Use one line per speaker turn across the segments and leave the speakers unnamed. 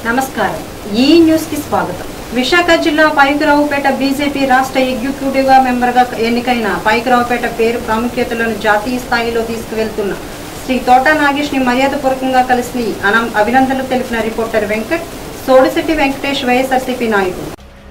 నమస్కారం ఈ న్యూస్ కి స్వాగతం విశాఖ జిల్లా పైకిరావుపేట బీజేపీ రాష్ట్ర ఎగ్జిక్యూటివ్ గా మెంబర్ గా ఎన్నికైన పైకిరావుపేట పేరు ప్రాముఖ్యతలను జాతీయ స్థాయిలో తీసుకువెళ్తున్న శ్రీ తోట నాగేష్ ని మర్యాదపూర్వకంగా కలిసి అనం అభినందనలు తెలిపిన రిపోర్టర్ వెంకట్ సోడిశెట్టి వెంకటేష్ వైఎస్ఆర్సీపీ నాయకుడు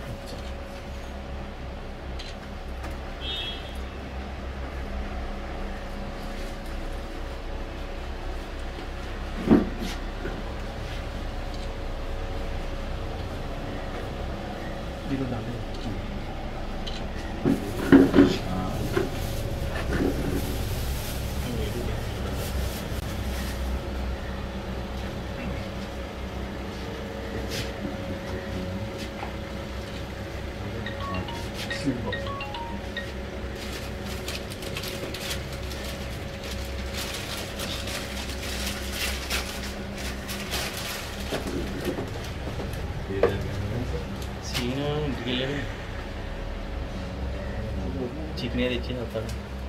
సీను ఇంటికి వెళ్ళాడు చికెన్ ఏది ఇచ్చి వస్తాడు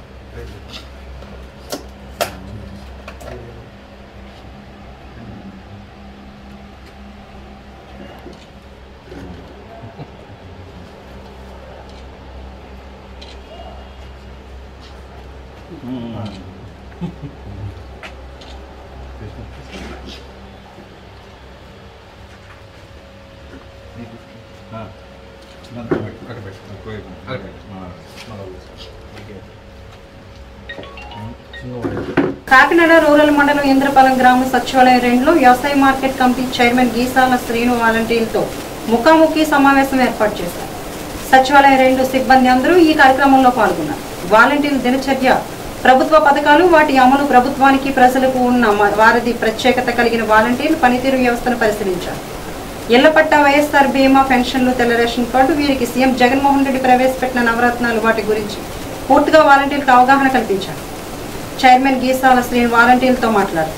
కాకినాడ రూరల్ మండలం ఇంద్రపాలెం గ్రామ సచివాలయం రెండులో వ్యవసాయ market committee chairman Geesala Srinu వాలంటీర్లతో ముఖాముఖి సమావేశం ఏర్పాటు చేశారు సచివాలయం రెండు సిబ్బంది అందరూ ఈ కార్యక్రమంలో పాల్గొన్నారు వాలంటీర్ల దినచర్య ప్రభుత్వ పథకాలు వాటి అమలు ప్రభుత్వానికి ప్రజలకు ఉన్న మ- వారిది ప్రత్యేకత కలిగిన వాలంటీర్లు పనితీరు వ్యవస్థను పరిశీలించారు ఇళ్ల పట్ట వైఎస్ఆర్ బీమా పెన్షన్లు తెల్ల రేషన్ కార్డు వీరికి సీఎం జగన్మోహన్ రెడ్డి ప్రవేశపెట్టిన నవరత్నాలు వాటి గురించి పూర్తిగా వాలంటీర్లకు అవగాహన కల్పించారు చైర్మన్ గీసాల శ్రీని వాలంటీర్లతో మాట్లాడారు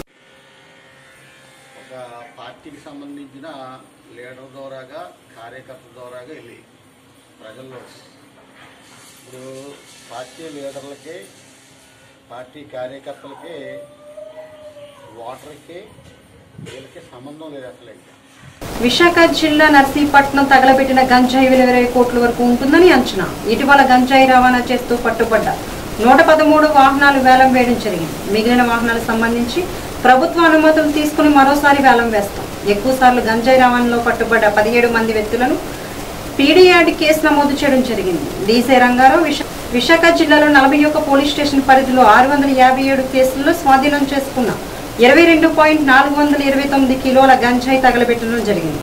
ఒక పార్టీకి సంబంధించిన లీడర్ ద్వారాగా కార్యకర్త ద్వారాగా వెళ్ళి ప్రజల్లో ఇప్పుడు పార్టీ లీడర్లకి పార్టీ కార్యకర్తలకి ఓటర్కి వీళ్ళకి సంబంధం లేదు అసలు ఇంకా
విశాఖ జిల్లా నర్సీపట్నం తగలబెట్టిన గంజాయి విలువ ఇరవై కోట్ల వరకు ఉంటుందని అంచనా ఇటీవల గంజాయి రవాణా చేస్తూ పట్టుబడ్డ నూట పదమూడు వాహనాలు వేలం వేయడం జరిగింది మిగిలిన వాహనాలకు సంబంధించి ప్రభుత్వ అనుమతులు తీసుకుని మరోసారి వేలం వేస్తాం ఎక్కువ సార్లు గంజాయి రవాణాలో పట్టుబడ్డ పదిహేడు మంది వ్యక్తులను పీడీఆర్డి కేసు నమోదు చేయడం జరిగింది డీసీ రంగారావు విశా- విశాఖ జిల్లాలో నలభై ఒక్క పోలీస్ స్టేషన్ పరిధిలో ఆరు వందల యాభై ఏడు కేసుల్లో స్వాధీనం చేసుకున్న ఇరవై రెండు పాయింట్ నాలుగు వందల ఇరవై తొమ్మిది కిలోల గంజాయి తగలబెట్టడం జరిగింది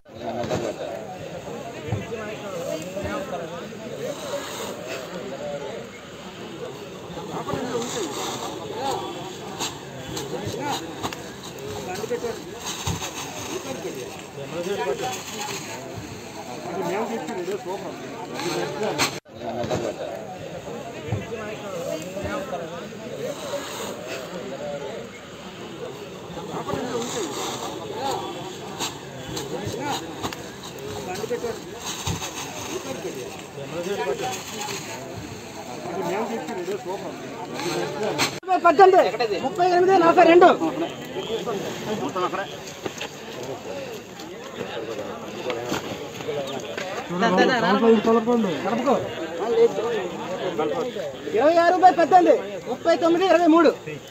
పద్దెనిమిది ముప్పై ఎనిమిది నలభై రెండు ఇరవై ఆరు బై పద్దెనిమిది ముప్పై తొమ్మిది ఇరవై మూడు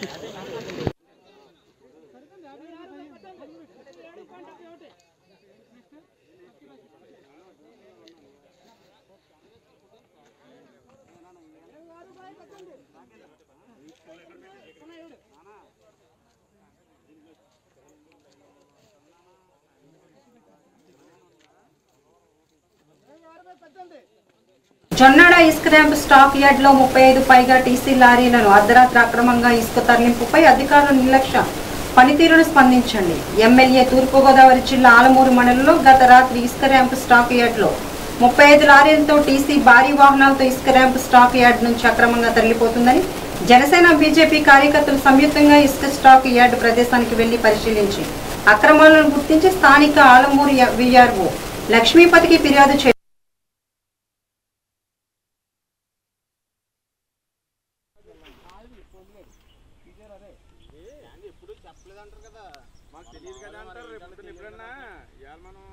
జొన్నాడ ఇసుక ర్యాంప్ స్టాక్ యార్డ్ లో ముప్పై ఐదు పైగా టీసీ లారీలను అర్ధరాత్రి అక్రమంగా ఇసుక తరలింపుపై అధికారుల నిర్లక్ష్య పనితీరును స్పందించండి ఎమ్మెల్యే తూర్పుగోదావరి జిల్లా ఆలమూరు మండలంలో గత రాత్రి ఇసుక ర్యాంప్ స్టాక్ యార్డ్ లో ముప్పై ఐదు లారీలతో టీసీ భారీ వాహనాలతో ఇసుక ర్యాంప్ స్టాక్ యార్డ్ నుంచి అక్రమంగా తరలిపోతుందని జనసేన బీజేపీ కార్యకర్తలు సంయుక్తంగా ఇసుక స్టాక్ యార్డ్ ప్రదేశానికి వెళ్లి పరిశీలించి అక్రమాలను గుర్తించి స్థానిక ఆలమూరు విఆర్ఓ లక్ష్మీపతికి ఫిర్యాదు చే
ఎప్పుడు చెప్పలేదంటారు కదా మాకు తెలియదు కదా
అంటారు రేపు పొద్దున్న ఎప్పుడన్నా ఇవాళ మనం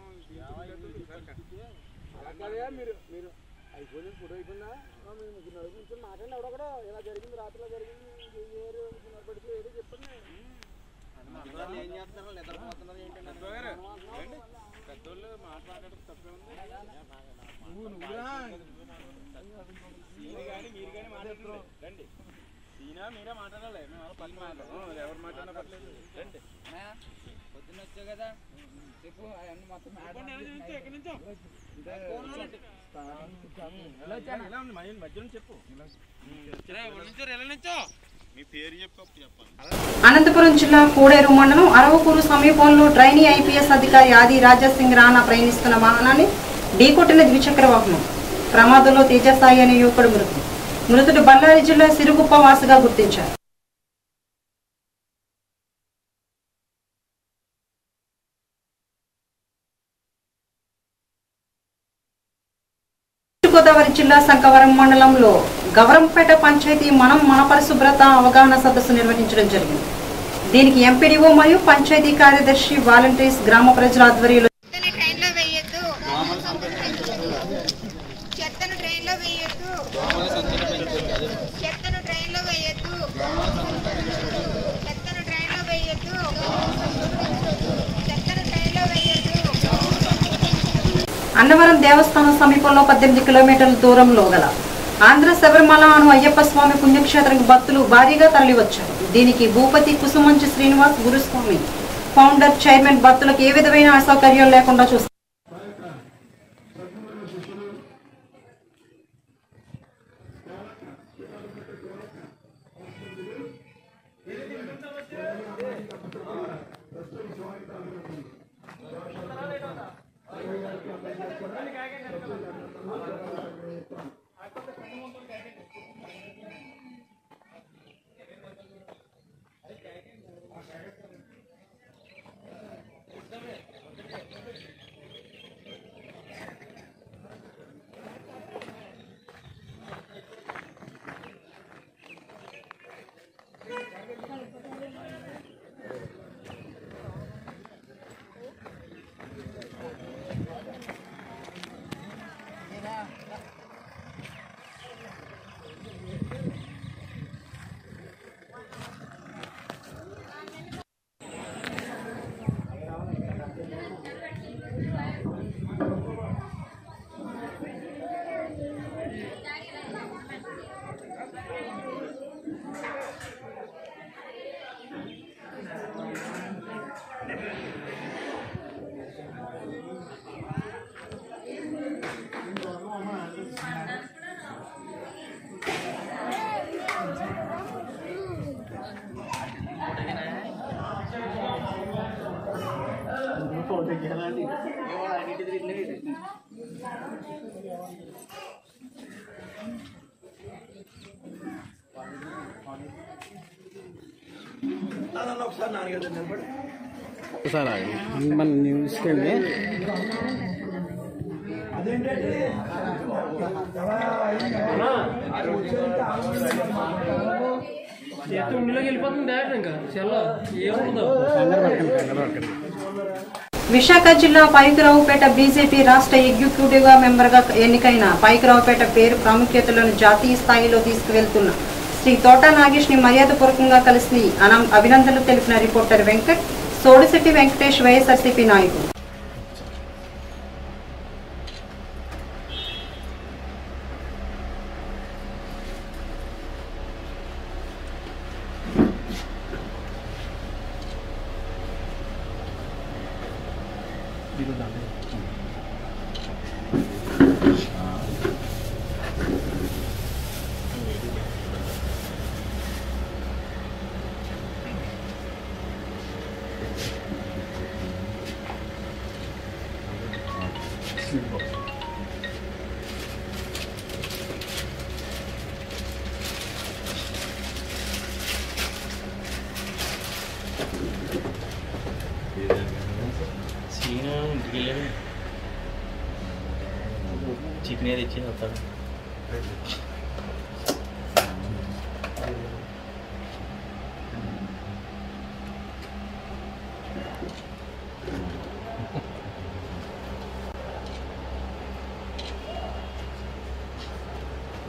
అదే మీరు మీరు అయిపోయింది ఫోటో అయిపోయిందా మీరు ముగ్గురు నలుగురు నుంచి మాట్లాడి ఎవడొకడో ఇలా జరిగింది రాత్రిలో జరిగింది ఏరు పడితే ఏదో చెప్పండి ఏం చేస్తున్నారు నిద్రపోతున్నారు ఏంటంటే పెద్దోళ్ళు మాట్లాడడం తప్పే ఉంది నువ్వు నువ్వురా మీరు కానీ మీరు కానీ మాట్లాడుతున్నారు రండి ఈయన మీరే మాట్లాడాలి మేము అలా పని మాట్లాడము ఎవరు మాట్లాడినా పర్లేదు రండి
పొద్దున్న వచ్చావు కదా చెప్పు అవన్నీ మొత్తం
ఎక్కడి నుంచో ఇలా ఉంది మధ్య మధ్య నుంచి చెప్పు మీ పేరు చెప్పు అప్పుడు చెప్పాలి
అనంతపురం జిల్లా కోడేరు మండలం అరవకూరు సమీపంలో ట్రైనీ ఐపీఎస్ అధికారి ఆది రాజాసింగ్ రాణా ప్రయాణిస్తున్న వాహనాన్ని ఢీకొట్టిన ద్విచక్ర వాహనం ప్రమాదంలో తేజసాయి అనే యువకుడు మృతి మృతుడు బళ్ళారి జిల్లా సిరుగుప్ప వాసిగా గుర్తించారు గోదావరి జిల్లా శంకవరం మండలంలో గవరంపేట పంచాయతీ మనం మన పరిశుభ్రత అవగాహన సదస్సు నిర్వహించడం జరిగింది దీనికి ఎంపీడీఓ మరియు పంచాయతీ కార్యదర్శి వాలంటీర్స్ గ్రామ ప్రజల ఆధ్వర్యంలో
చెత్తని ట్రైన్లో వేయొద్దు చెత్తను ట్రైన్లో వేయొద్దు చెత్తను ట్రైన్లో వేయొద్దు చెత్తను ట్రైన్లో వేయొద్దు చెత్తను ట్రైన్లో వేయొద్దు
అన్నవరం దేవస్థానం సమీపంలో పద్దెనిమిది కిలోమీటర్ల దూరంలో గల ఆంధ్ర శబరిమల అను అయ్యప్ప స్వామి పుణ్యక్షేత్రానికి భక్తులు భారీగా తరలివచ్చారు దీనికి భూపతి కుసుమంచి శ్రీనివాస్ గురుస్వామి ఫౌండర్ చైర్మన్ భక్తులకు ఏ విధమైన అసౌకర్యం లేకుండా చూస్తారు
మన న్యూస్కి వెళ్ళి
విశాఖ జిల్లా పైకిరావుపేట బీజేపీ రాష్ట్ర ఎగ్జిక్యూటివ్ గా మెంబర్ గా ఎన్నికైన పైకిరావుపేట పేరు ప్రాముఖ్యతలను జాతీయ స్థాయిలో తీసుకువెళ్తున్న శ్రీ తోట నాగేష్ ని మర్యాదపూర్వకంగా కలిసి అనం- అభినందనలు తెలిపిన రిపోర్టర్ వెంకట్ సోడిశెట్టి వెంకటేష్ వైఎస్ఆర్సీపీ నాయకులు
సీను ఇంటికి వెళ్ళాడు చికెన్ తెచ్చి వస్తాడు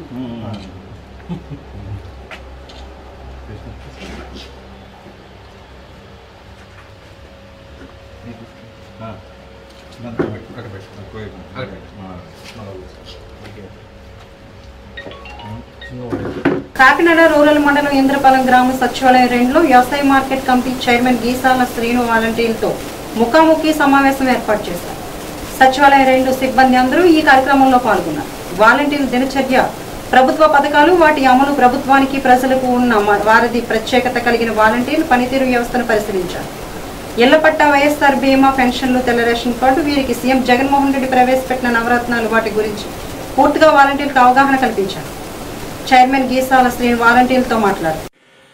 కాకినాడ రూరల్ మండలం ఇంద్రపాలెం గ్రామ సచివాలయం రెండులో వ్యవసాయ market committee chairman Geesala Srinu వాలంటీర్లతో ముఖాముఖి సమావేశం ఏర్పాటు చేశారు సచివాలయం రెండు సిబ్బంది అందరూ ఈ కార్యక్రమంలో పాల్గొన్నారు వాలంటీర్ల దినచర్య ప్రభుత్వ పథకాలు వాటి అమలు ప్రభుత్వానికి ప్రజలకు ఉన్న మ- వారిది ప్రత్యేకత కలిగిన వాలంటీర్లు పనితీరు వ్యవస్థను పరిశీలించారు ఇళ్ల పట్ట వైఎస్ఆర్ బీమా పెన్షన్లు తెల్ల రేషన్ కార్డు వీరికి సీఎం జగన్మోహన్ రెడ్డి ప్రవేశపెట్టిన నవరత్నాలు వాటి గురించి పూర్తిగా వాలంటీర్లకు అవగాహన కల్పించారు చైర్మన్ గీసాల శ్రీని వాలంటీర్లతో మాట్లాడారు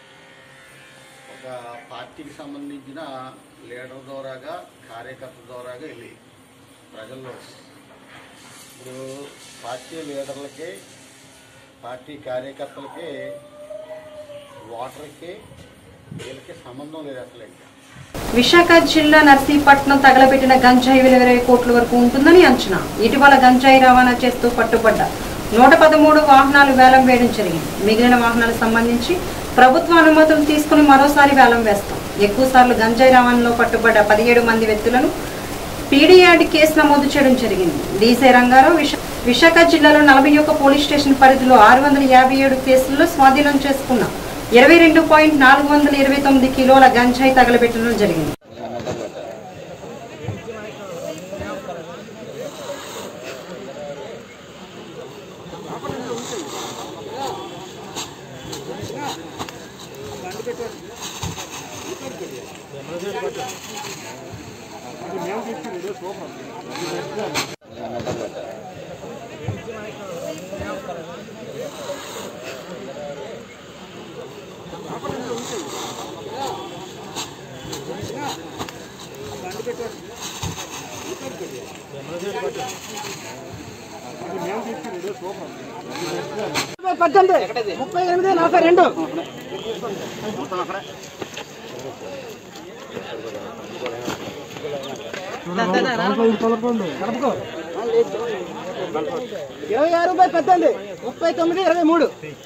ఒక పార్టీకి సంబంధించిన లీడర్ ద్వారాగా కార్యకర్త ద్వారాగా వెళ్ళి ప్రజల్లో ఇప్పుడు పార్టీ లీడర్లకి పార్టీ కార్యకర్తలకి ఓటర్కి వీళ్ళకి సంబంధం లేదు అసలు ఇంకా
విశాఖ జిల్లా నర్సీపట్నం తగలబెట్టిన గంజాయి విలువ ఇరవై కోట్ల వరకు ఉంటుందని అంచనా ఇటీవల గంజాయి రవాణా చేస్తూ పట్టుబడ్డ నూట పదమూడు వాహనాలు వేలం వేయడం జరిగింది మిగిలిన వాహనాలకు సంబంధించి ప్రభుత్వ అనుమతులు తీసుకుని మరోసారి వేలం వేస్తాం ఎక్కువ సార్లు గంజాయి రవాణాలో పట్టుబడ్డ పదిహేడు మంది వ్యక్తులను పీడీఆర్డి కేసు నమోదు చేయడం జరిగింది డీసీ రంగారావు విశా- విశాఖ జిల్లాలో నలభై ఒక్క పోలీస్ స్టేషన్ పరిధిలో ఆరు వందల యాభై ఏడు కేసుల్లో స్వాధీనం చేసుకున్న ఇరవై రెండు పాయింట్ నాలుగు వందల ఇరవై తొమ్మిది కిలోల గంజాయి తగలబెట్టడం జరిగింది
పద్దెనిమిది ముప్పై ఎనిమిది నలభై రెండు ఇరవై ఆరు బై పద్దెనిమిది ముప్పై తొమ్మిది ఇరవై మూడు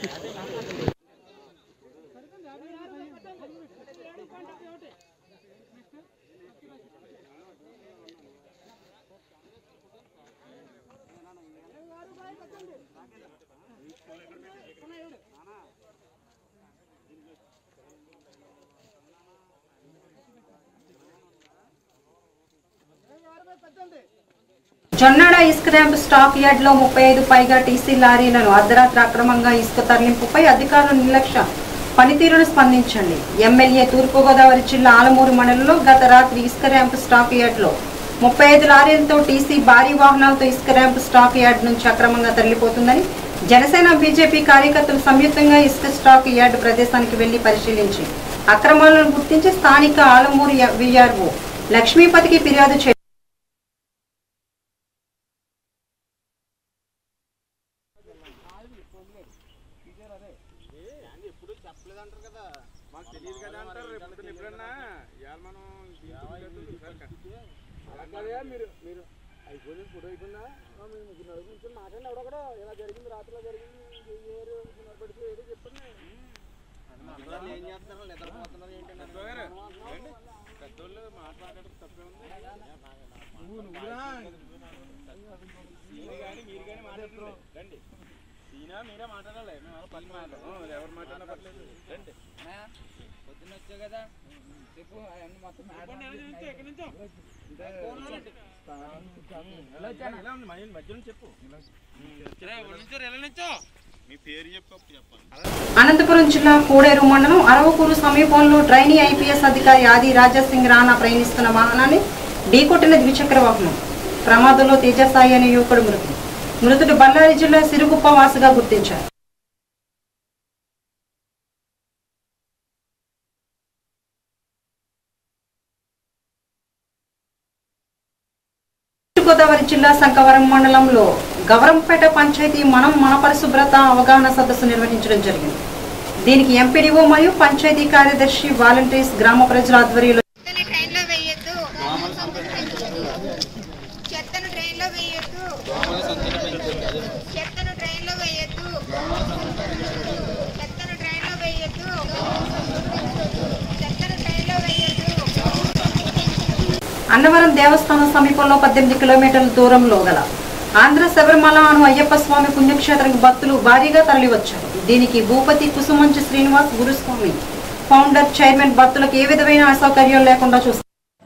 జొన్నాడ ఇసుక ర్యాంప్ స్టాక్ యార్డ్ లో ముప్పై ఐదు పైగా టీసీ లారీలను అర్ధరాత్రి అక్రమంగా ఇసుక తరలింపుపై అధికారుల నిర్లక్ష్య పనితీరును స్పందించండి ఎమ్మెల్యే తూర్పుగోదావరి జిల్లా ఆలమూరు మండలంలో గత రాత్రి ఇసుక ర్యాంప్ స్టాక్ యార్డ్ లో ముప్పై ఐదు లారీలతో టీసీ భారీ వాహనాలతో ఇసుక ర్యాంప్ స్టాక్ యార్డ్ నుంచి అక్రమంగా తరలిపోతుందని జనసేన బీజేపీ కార్యకర్తలు సంయుక్తంగా ఇసుక స్టాక్ యార్డ్ ప్రదేశానికి వెళ్లి పరిశీలించి అక్రమాలను గుర్తించి స్థానిక ఆలమూరు విఆర్ఓ లక్ష్మీపతికి ఫిర్యాదు చేశారు
అలాగే మీరు మీరు అయిపోయింది ఫుడ్ అయిపోయిందా ఆ, మేము ముగ్గురు నలుగురు నుంచి మాట్లాడి ఎవడొకడో ఇలా జరిగింది రాత్రిలో జరిగింది ఏ ఏరు అనుకున్నారు పడితే ఏదో చెప్పండి ఏం చేస్తున్నారు నిద్రపోతున్నారు ఏంటంటే
పెద్దోళ్ళు మాట్లాడడం తప్పే ఉంది
నువ్వు నువ్వురా
మీరు కానీ మీరు కానీ మాట్లాడుతున్నారు రండి ఈయన మీరే మాట్లాడాలి మేము అలా పని మాట్లాడము ఎవరు మాట్లాడినా పర్లేదు రండి
పొద్దున్న వచ్చావు కదా చెప్పు అవన్నీ మొత్తం
ఎక్కడి నుంచో ఇలా ఉంది మన మధ్యలో చెప్పు ఎలా నుంచో మీ పేరు చెప్పు అప్పుడు చెప్పండి
అనంతపురం జిల్లా కోడేరు మండలం అరవకూరు సమీపంలో ట్రైనీ ఐపీఎస్ అధికారి ఆది రాజాసింగ్ రాణా ప్రయాణిస్తున్న వాహనాన్ని ఢీకొట్టిన ద్విచక్ర వాహనం ప్రమాదంలో తేజసాయి అనే యువకుడు మృతి మృతుడు బళ్ళారి జిల్లా సిరుగుప్ప వాసిగా గుర్తించారు గోదావరి జిల్లా శంకవరం మండలంలో గవరంపేట పంచాయతీ మనం మన పరిశుభ్రత అవగాహన సదస్సు నిర్వహించడం జరిగింది దీనికి ఎంపీడీఓ మరియు పంచాయతీ కార్యదర్శి వాలంటీర్స్ గ్రామ ప్రజల ఆధ్వర్యంలో
చెత్తని ట్రైన్లో వేయొద్దు చెత్తను ట్రైన్లో వేయొద్దు చెత్తను ట్రైన్లో వేయొద్దు
అన్నవరం దేవస్థానం సమీపంలో పద్దెనిమిది కిలోమీటర్ల దూరంలో గల ఆంధ్ర శబరిమల అను అయ్యప్ప స్వామి పుణ్యక్షేత్రానికి భక్తులు భారీగా తరలివచ్చారు దీనికి భూపతి కుసుమంచి శ్రీనివాస్ గురుస్వామి ఫౌండర్ చైర్మన్ భక్తులకు ఏ విధమైన అసౌకర్యం లేకుండా చూస్తారు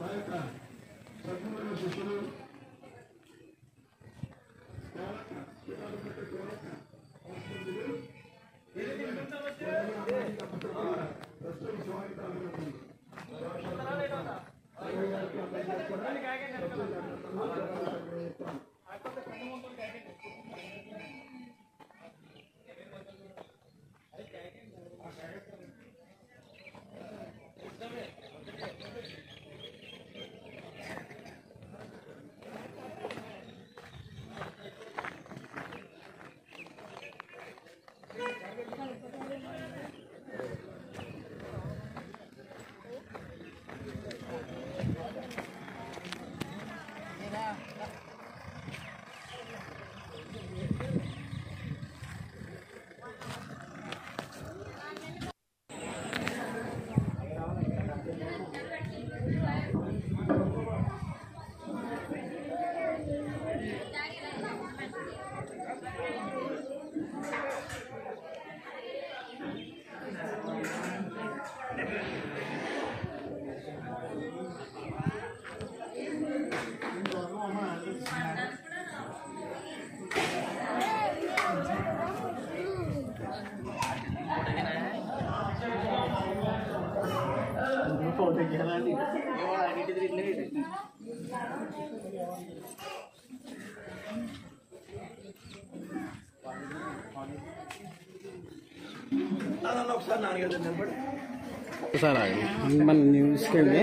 మన న్యూస్కి వెళ్ళి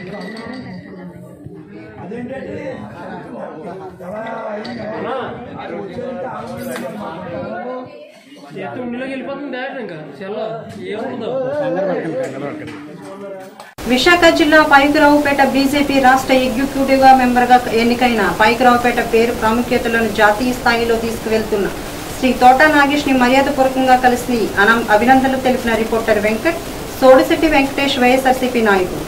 విశాఖ జిల్లా పైకిరావుపేట బీజేపీ రాష్ట్ర ఎగ్జిక్యూటివ్ గా మెంబర్ గా ఎన్నికైన పైకిరావుపేట పేరు ప్రాముఖ్యతలను జాతీయ స్థాయిలో తీసుకువెళ్తున్న శ్రీ తోటా నాగేష్ ని మర్యాదపూర్వకంగా కలిసి అనం- అభినందనలు తెలిపిన రిపోర్టర్ వెంకట్ సోడిశెట్టి వెంకటేష్ వైఎస్ఆర్సీపీ నాయకుడు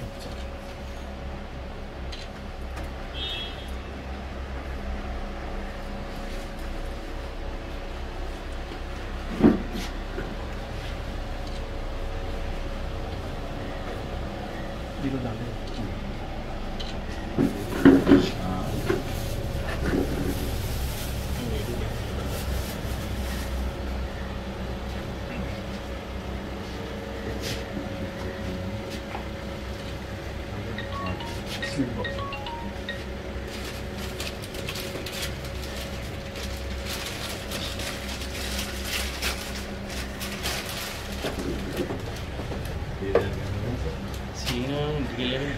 సీను ఇంటికి వెళ్ళాడు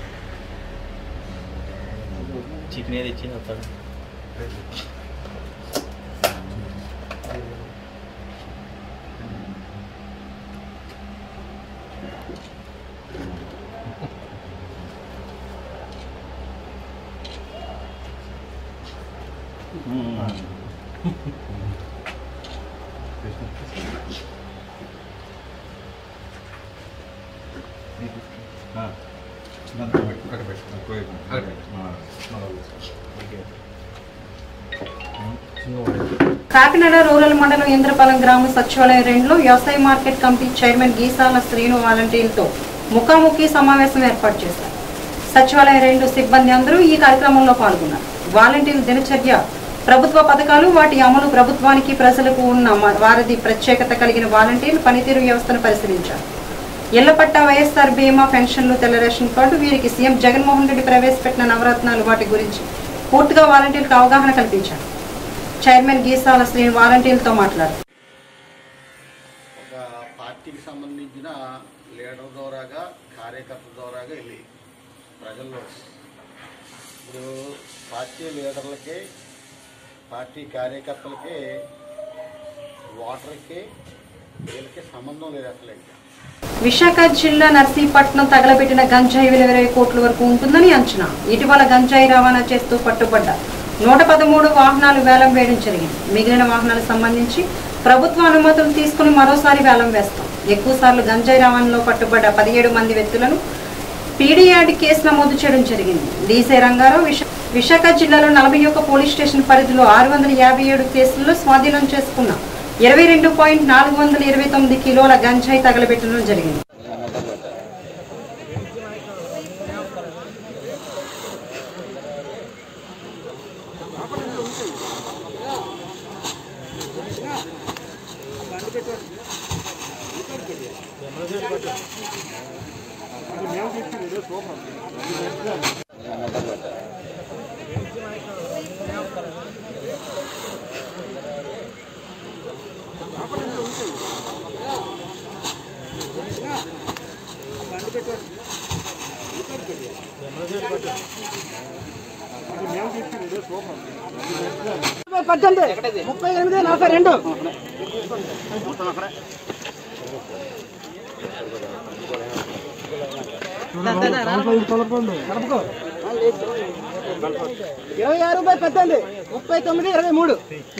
చికెన్ ఏది ఇచ్చి వస్తాడు
కాకినాడ రూరల్ మండలం ఇంద్రపాలెం గ్రామ సచివాలయం రెండులో వ్యవసాయ market committee chairman Geesala Srinu వాలంటీర్లతో ముఖాముఖి సమావేశం ఏర్పాటు చేశారు సచివాలయం రెండు సిబ్బంది అందరూ ఈ కార్యక్రమంలో పాల్గొన్నారు వాలంటీర్ల దినచర్య ప్రభుత్వ పథకాలు వాటి అమలు ప్రభుత్వానికి ప్రజలకు ఉన్న మ- వారిది ప్రత్యేకత కలిగిన వాలంటీర్ల పనితీరు వ్యవస్థను పరిశీలించారు ఇళ్ల పట్టా వైఎస్ఆర్ బీమా పెన్షన్లు తెల్ల రేషన్ కార్డు వీరికి సీఎం జగన్మోహన్ రెడ్డి ప్రవేశపెట్టిన నవరత్నాలు వాటి గురించి పూర్తిగా వాలంటీర్లకు అవగాహన కల్పించారు చైర్మన్ గీసాల శ్రీని వాలంటీర్లతో మాట్లాడారు
ఒక పార్టీకి సంబంధించిన లీడర్ ద్వారాగా కార్యకర్త ద్వారాగా వెళ్ళి ప్రజల్లో ఇప్పుడు పార్టీ లీడర్లకి పార్టీ కార్యకర్తలకి ఓటర్కి వీళ్ళకి సంబంధం లేదు అసలు ఇంకా
విశాఖ జిల్లా నర్సీపట్నం తగలబెట్టిన గంజాయి విలువ ఇరవై కోట్ల వరకు ఉంటుందని అంచనా ఇటీవల గంజాయి రవాణా చేస్తూ పట్టుబడ్డ నూట పదమూడు వాహనాలు వేలం వేయడం జరిగింది మిగిలిన వాహనాలకు సంబంధించి ప్రభుత్వ అనుమతులు తీసుకుని మరోసారి వేలం వేస్తాం ఎక్కువ సార్లు గంజాయి రవాణాలో పట్టుబడ్డ పదిహేడు మంది వ్యక్తులను పీడీయార్డ్ కేసు నమోదు చేయడం జరిగింది డీసీ రంగారావు విశ- విశాఖ జిల్లాలో నలభై ఒక్క పోలీస్ స్టేషన్ పరిధిలో ఆరు వందల యాభై ఏడు కేసుల్లో స్వాధీనం చేసుకున్న ఇరవై రెండు పాయింట్ నాలుగు వందల ఇరవై తొమ్మిది కిలోల గంజాయి తగలబెట్టడం జరిగింది
ముప్పై పద్దెనిమిది ముప్పై ఎనిమిది నలభై రెండు ఇరవై ఆరు బై పద్దెనిమిది ముప్పై తొమ్మిది ఇరవై మూడు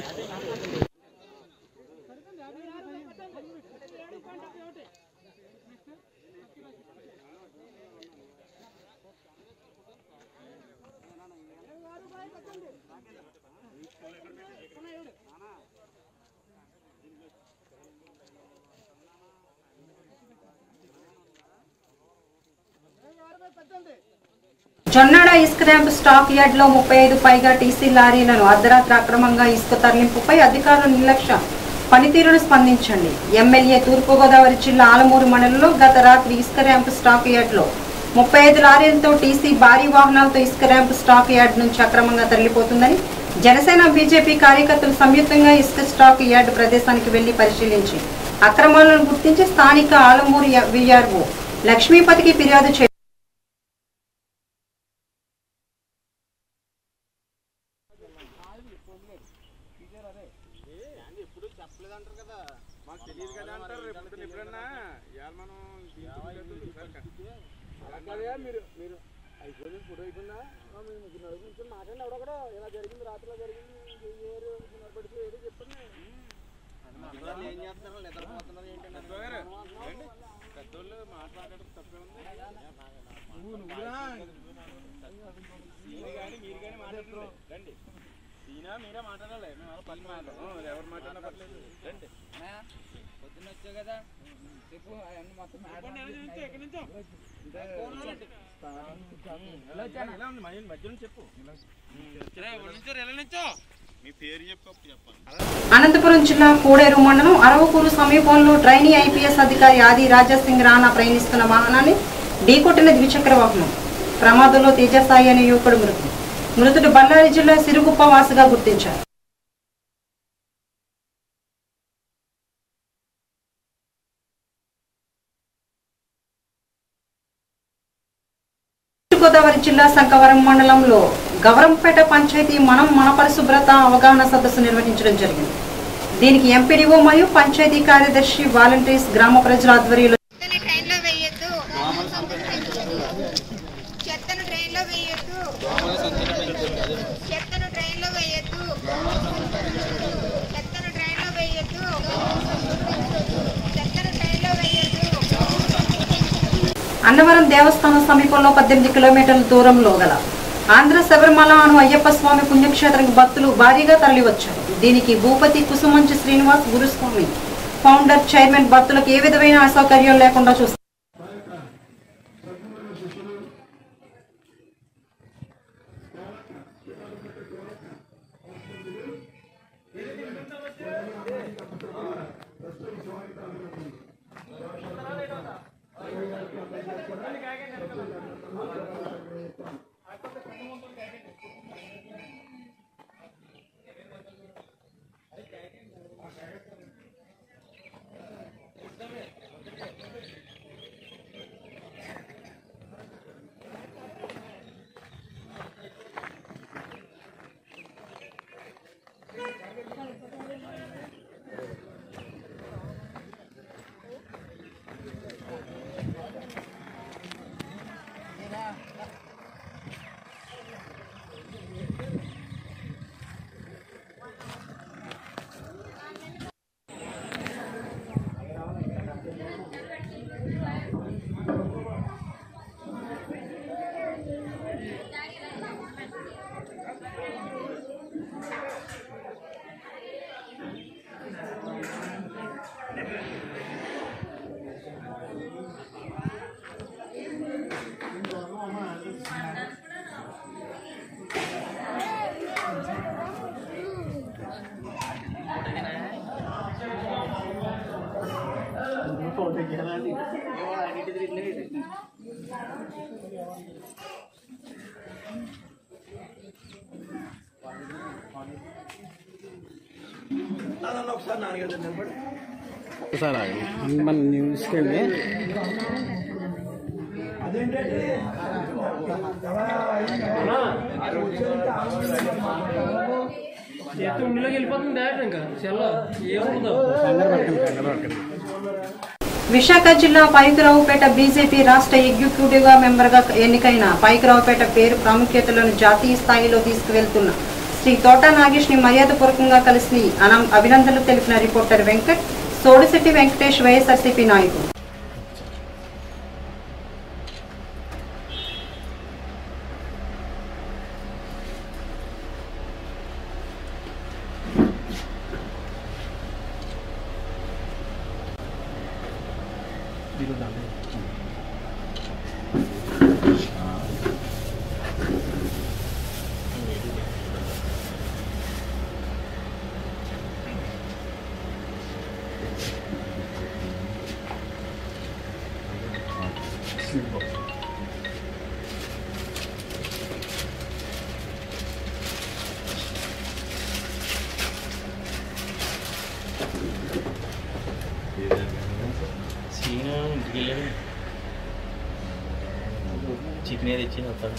జొన్నాడ ఇసుక ర్యాంప్ స్టాక్ యార్డ్ లో ముప్పై ఐదు పైగా టీసీ లారీలను అర్ధరాత్రి అక్రమంగా ఇసుక తరలింపుపై అధికారుల నిర్లక్ష్యం పనితీరును స్పందించండి ఎమ్మెల్యే తూర్పుగోదావరి జిల్లా ఆలమూరు మండలంలో గత రాత్రి ఇసుక ర్యాంప్ స్టాక్ యార్డ్ లో ముప్పై ఐదు లారీలతో టీసీ భారీ వాహనాలతో ఇసుక ర్యాంప్ స్టాక్ యార్డ్ నుంచి అక్రమంగా తరలిపోతుందని జనసేన బీజేపీ కార్యకర్తలు సంయుక్తంగా ఇసుక స్టాక్ యార్డ్ ప్రదేశానికి వెళ్లి పరిశీలించి అక్రమాలను గుర్తించి స్థానిక ఆలమూరు విఆర్ఓ లక్ష్మీపతికి ఫిర్యాదు చే
ఎప్పుడు చెప్పలేదంటారు కదా మాకు తెలియదు కదా అంటారు రేపు పొద్దున్న ఎప్పుడన్నా ఇవాళ మనం
అలాగే మీరు మీరు అయిపోయింది ఫోటో అయిపోయిందా ఆ, మీ ముగ్గురు నలుగురు నుంచి మాట్లాడి ఎవడో ఇలా జరిగింది రాత్రిలో జరిగింది ఏరు పడితే ఏదో చెప్పండి
ఏం చేస్తున్నారు నిద్రపోతున్నారు ఏంటంటే పెద్దోళ్ళు మాట్లాడడం తప్పే ఉంది మీరు కానీ మీరు కానీ మాట్లాడుతున్నారు రండి ఈయన మీరే మాట్లాడాలి మేము అలా పని మాట్లాడము ఎవరు మాట్లాడినా పర్లేదు రండి
పొద్దున్న వచ్చావు కదా చెప్పు అవన్నీ మొత్తం
ఎలా ఉంది మధ్య మధ్యలో చెప్పు ఎలా నుంచో మీ పేరు చెప్పు అప్పుడు చెప్పాలి
అనంతపురం జిల్లా కోడేరు మండలం అరవకూరు సమీపంలో ట్రైనీ ఐపీఎస్ అధికారి ఆది రాజాసింగ్ రాణా ప్రయాణిస్తున్న వాహనాన్ని ఢీకొట్టిన ద్విచక్ర వాహనం ప్రమాదంలో తేజసాయి అనే యువకుడు మృతి మృతుడు బళ్ళారి జిల్లా సిరుగుప్ప వాసిగా గుర్తించారు గోదావరి జిల్లా శంకవరం మండలంలో గవరంపేట పంచాయతీ మనం మన పరిశుభ్రత అవగాహన సదస్సు నిర్వహించడం జరిగింది దీనికి ఎంపీడీఓ మరియు పంచాయతీ కార్యదర్శి వాలంటీర్స్ గ్రామ ప్రజల ఆధ్వర్యంలో
చెత్తని ట్రైన్లో వేయొద్దు చెత్తను ట్రైన్లో వేయొద్దు చెత్తను ట్రైన్లో వేయొద్దు చెత్తను ట్రైన్లో వేయొద్దు చెత్తను ట్రైన్లో వేయొద్దు
అన్నవరం దేవస్థానం సమీపంలో పద్దెనిమిది కిలోమీటర్ల దూరంలో గల ఆంధ్ర శబరిమల అను అయ్యప్ప స్వామి పుణ్యక్షేత్రానికి భక్తులు భారీగా తరలివచ్చారు దీనికి భూపతి కుసుమంచి శ్రీనివాస్ గురుస్వామి ఫౌండర్ చైర్మన్ భక్తులకు ఏ విధమైన అసౌకర్యం లేకుండా చూస్తారు
మన న్యూస్కి వెళ్ళి
విశాఖ జిల్లా పైకరావుపేట బీజేపీ రాష్ట్ర ఎగ్జిక్యూటివ్ గా మెంబర్ గా ఎన్నికైన పైకరావుపేట పేరు ప్రాముఖ్యతలను జాతీయ స్థాయిలో తీసుకువెళ్తున్న శ్రీ తోట నాగేష్ ని మర్యాదపూర్వకంగా కలిసి అనం- అభినందనలు తెలిపిన రిపోర్టర్ వెంకట్ సోడిశెట్టి వెంకటేష్ వైఎస్ఆర్సీపీ నాయకుడు
సీను ఇంటికి వెళ్ళాడు చికెన్ ఏది ఇచ్చి వస్తాడు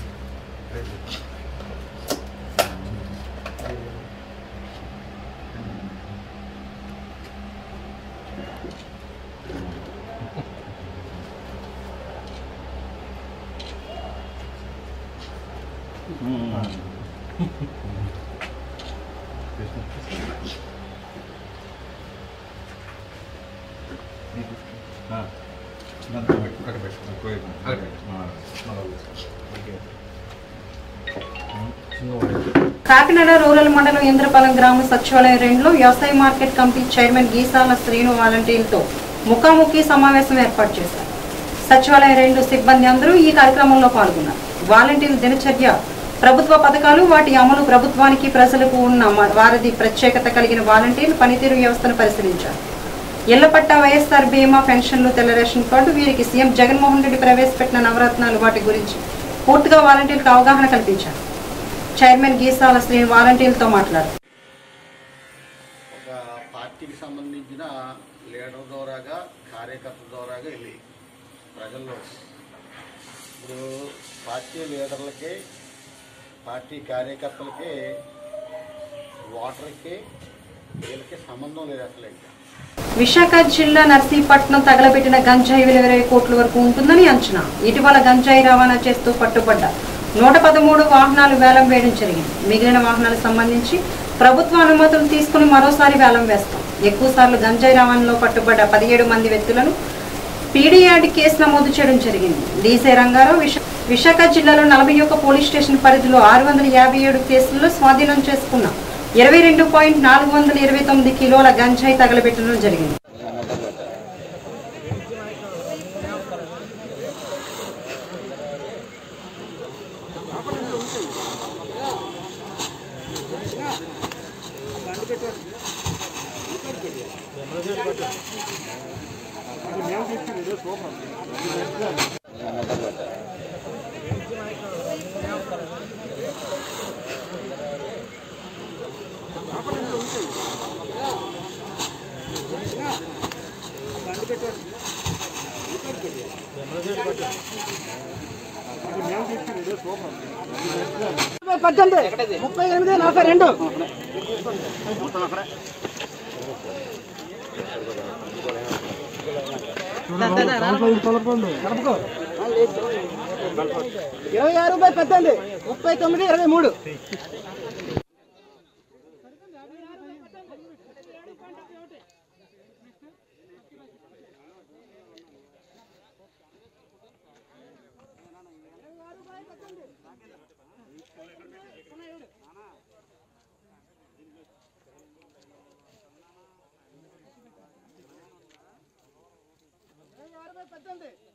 కాకినాడ రూరల్ మండలం ఇంద్రపాలెం గ్రామ సచివాలయం రెండులో వ్యవసాయ market committee chairman Geesala Srinu వాలంటీర్లతో ముఖాముఖి సమావేశం ఏర్పాటు చేశారు సచివాలయం రెండు సిబ్బంది అందరూ ఈ కార్యక్రమంలో పాల్గొన్నారు వాలంటీర్ల దినచర్య ప్రభుత్వ పథకాలు వాటి అమలు ప్రభుత్వానికి ప్రజలకు ఉన్న మ- వారిది ప్రత్యేకత కలిగిన వాలంటీర్లు పనితీరు వ్యవస్థను పరిశీలించారు ఇళ్ల పట్టా వైఎస్ఆర్ బీమా పెన్షన్లు తెల్ల రేషన్ కార్డు వీరికి సీఎం జగన్మోహన్ రెడ్డి ప్రవేశపెట్టిన నవరత్నాలు వాటి గురించి పూర్తిగా వాలంటీర్లకు అవగాహన కల్పించారు చైర్మన్ గీసాల శ్రీని వాలంటీర్లతో మాట్లాడారు
ఒక పార్టీకి సంబంధించిన లీడర్ ద్వారాగా కార్యకర్త ద్వారాగా వెళ్ళి ప్రజల్లో ఇప్పుడు పార్టీ లీడర్లకి పార్టీ కార్యకర్తలకి ఓటర్కి వీళ్ళకి సంబంధం లేదు అసలు ఇంకా
విశాఖ జిల్లా నర్సీపట్నం తగలబెట్టిన గంజాయి విలువ ఇరవై కోట్ల వరకు ఉంటుందని అంచనా ఇటీవల గంజాయి రవాణా చేస్తూ పట్టుబడ్డ నూట పదమూడు వాహనాలు వేలం వేయడం జరిగింది మిగిలిన వాహనాలకు సంబంధించి ప్రభుత్వ అనుమతులు తీసుకుని మరోసారి వేలం వేస్తాం ఎక్కువ సార్లు గంజాయి రవాణాలో పట్టుబడ్డ పదిహేడు మంది వ్యక్తులను పీడీఆర్డి కేసు నమోదు చేయడం జరిగింది డీసీ రంగారావు విశా- విశాఖ జిల్లాలో నలభై ఒక్క పోలీస్ స్టేషన్ పరిధిలో ఆరు వందల యాభై ఏడు కేసుల్లో స్వాధీనం చేసుకున్న ఇరవై రెండు పాయింట్ నాలుగు వందల ఇరవై తొమ్మిది కిలోల గంజాయి తగలబెట్టడం జరిగింది
పద్దెనిమిది ముప్పై ఎనిమిది నలభై రెండు ఇరవై ఆరు బై పద్దెనిమిది ముప్పై తొమ్మిది ఇరవై మూడు పద్దెనిమిది